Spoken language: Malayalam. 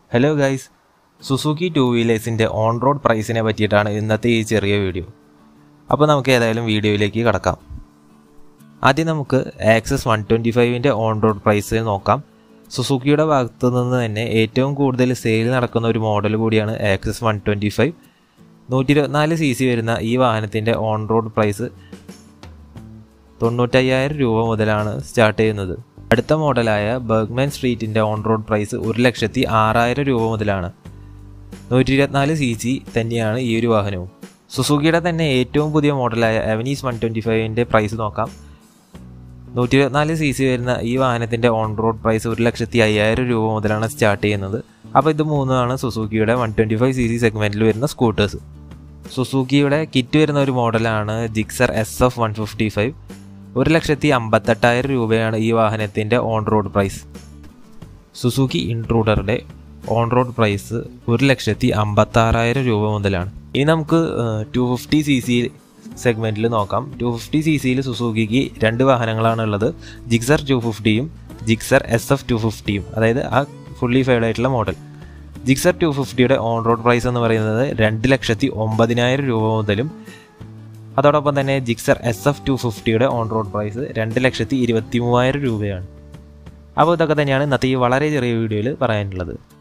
ഹലോ ഗൈസ് സുസുക്കി ടു വീലേഴ്സിൻ്റെ ഓൺ റോഡ് പ്രൈസിനെ പറ്റിയിട്ടാണ് ഇന്നത്തെ ഈ ചെറിയ വീഡിയോ അപ്പോൾ നമുക്ക് ഏതായാലും വീഡിയോയിലേക്ക് കടക്കാം ആദ്യം നമുക്ക് ആക്സസ് വൺ ട്വൻറ്റി ഫൈവിൻ്റെ ഓൺ റോഡ് പ്രൈസ് നോക്കാം സുസുക്കിയുടെ ഭാഗത്തു നിന്ന് തന്നെ ഏറ്റവും കൂടുതൽ സെയിൽ നടക്കുന്ന ഒരു മോഡൽ കൂടിയാണ് ആക്സസ് വൺ ട്വൻറ്റി ഫൈവ് നൂറ്റി ഇരുപത്തിനാല് സി സി വരുന്ന ഈ വാഹനത്തിൻ്റെ ഓൺ റോഡ് പ്രൈസ് തൊണ്ണൂറ്റയ്യായിരം രൂപ മുതലാണ് സ്റ്റാർട്ട് ചെയ്യുന്നത് അടുത്ത മോഡലായ ബർഗ്മാൻ സ്ട്രീറ്റിൻ്റെ ഓൺ റോഡ് പ്രൈസ് ഒരു ലക്ഷത്തി ആറായിരം രൂപ മുതലാണ് നൂറ്റി ഇരുപത്തിനാല് സി സി തന്നെയാണ് ഈ ഒരു വാഹനവും സുസുക്കിയുടെ തന്നെ ഏറ്റവും പുതിയ മോഡലായ അവനീസ് വൺ ട്വൻറ്റി ഫൈവിൻ്റെ പ്രൈസ് നോക്കാം നൂറ്റി ഇരുപത്തിനാല് സി സി വരുന്ന ഈ വാഹനത്തിൻ്റെ ഓൺ റോഡ് പ്രൈസ് ഒരു ലക്ഷത്തി അയ്യായിരം രൂപ മുതലാണ് സ്റ്റാർട്ട് ചെയ്യുന്നത് അപ്പോൾ ഇത് മൂന്നാണ് സുസുക്കിയുടെ one twenty five C C സെഗ്മെൻറ്റിൽ വരുന്ന സ്കൂട്ടേഴ്സ് സുസുക്കിയുടെ കിറ്റ് വരുന്ന ഒരു മോഡലാണ് Gixxer S F one fifty five ഒരു ലക്ഷത്തി അമ്പത്തെട്ടായിരം രൂപയാണ് ഈ വാഹനത്തിൻ്റെ ഓൺ റോഡ് പ്രൈസ് സുസുക്കി ഇൻട്രൂഡറുടെ ഓൺ റോഡ് പ്രൈസ് ഒരു ലക്ഷത്തി അമ്പത്താറായിരം രൂപ മുതലാണ് ഇനി നമുക്ക് ടു ഫിഫ്റ്റി സി സി സെഗ്മെൻറ്റിൽ നോക്കാം ടു ഫിഫ്റ്റി സി സിയിൽ സുസുക്കിക്ക് രണ്ട് വാഹനങ്ങളാണ് ഉള്ളത് ജിക്സർ ടു ഫിഫ്റ്റിയും ജിക്സർ എസ് എഫ് ടു ഫിഫ്റ്റിയും അതായത് ആ ഫുള്ളി ഫെയ്ഡ് ആയിട്ടുള്ള മോഡൽ ജിക്സർ ടു ഫിഫ്റ്റിയുടെ ഓൺ റോഡ് പ്രൈസ് എന്ന് പറയുന്നത് രണ്ട് ലക്ഷത്തി ഒമ്പതിനായിരം രൂപ മുതലും അതോടൊപ്പം തന്നെ ജിക്സർ എസ് എഫ് ടു ഫിഫ്റ്റിയുടെ ഓൺ റോഡ് പ്രൈസ് രണ്ട് ലക്ഷത്തി ഇരുപത്തി മൂവായിരം രൂപയാണ് അപ്പോൾ ഇതൊക്കെ തന്നെയാണ് ഇന്നത്തെ ഈ വളരെ ചെറിയ വീഡിയോയിൽ പറയാനുള്ളത്